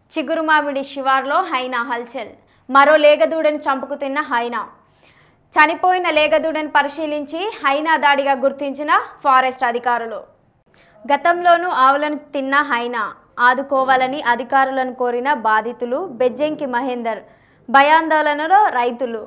చిగురుమామిడి శివార్లో హైనా హల్చల్ మరో లేగదూడని చంపుకు తిన్న హైనా చనిపోయిన లేగదూడని పరిశీలించి హైనా దాడిగా గుర్తించిన ఫారెస్ట్ అధికారులు గతంలోనూ ఆవులను తిన్న హైనా ఆదుకోవాలని అధికారులను కోరిన బాధితులు బెజ్జంకి మహేందర్ భయాందోళనలో రైతులు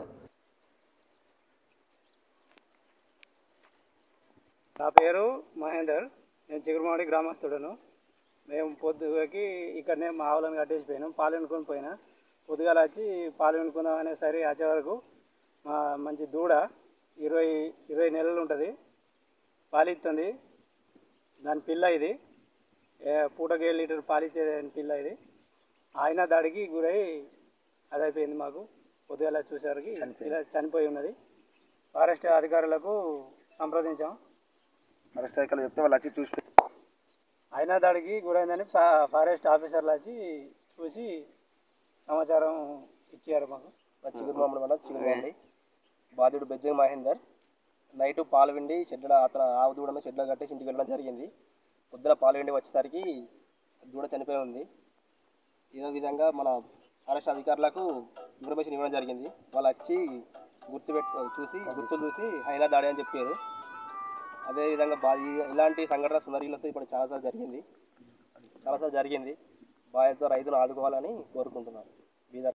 నా పేరు మహేందర్ నేను చిగురుమాడి గ్రామస్తుడను మేము పొద్దుకి ఇక్కడనే మా ఆవులను కట్టేసిపోయినాం పాలు వండుకొని పోయినా పొద్దుగాల వచ్చి పాలు వండుకుందాం అనేసరి వచ్చే వరకు మా మంచి దూడ ఇరవై ఇరవై నెలలు ఉంటుంది పాలు ఇస్తుంది దాని పిల్ల ఇది ఏ, పూటకి ఏడు లీటర్ పాలిచ్చే పిల్ల ఇది ఆయన దాడికి గురై అదైపోయింది మాకు పొద్దుగాల చూసేసరికి ఇలా చనిపోయి ఉన్నది ఫారెస్ట్ అధికారులకు సంప్రదించాం ఫారెస్ట్ అధికారులు చెప్తే వాళ్ళు వచ్చి చూసి అయినా దాడికి గురైందని ఫా- ఫారెస్ట్ ఆఫీసర్లు వచ్చి చూసి సమాచారం ఇచ్చారు మాకు మా చిగురుమామిడి మండలం చిగురుమామిడి బాధ్యుడు బెజ్జంగ్ మహేందర్ నైట్ పాలు విండి షెడ్ల అతను ఆవు దూడను షెడ్లో కట్టేసి ఇంటికి వెళ్ళడం జరిగింది పొద్దున పాలు విండి వచ్చేసరికి దూడ చనిపోయి ఉంది ఇదే విధంగా మన ఫారెస్ట్ అధికారులకు ఇన్ఫర్మేషన్ ఇవ్వడం జరిగింది వాళ్ళు వచ్చి గుర్తు పెట్టు చూసి గుర్తులు చూసి హైనా దాడి అని చెప్పారు అదేవిధంగా బా ఈ- ఇలాంటి సంఘటన సుందరీలో ఇప్పుడు చాలాసార్లు జరిగింది చాలాసార్లు జరిగింది బాధ్యత రైతును ఆదుకోవాలని కోరుకుంటున్నాను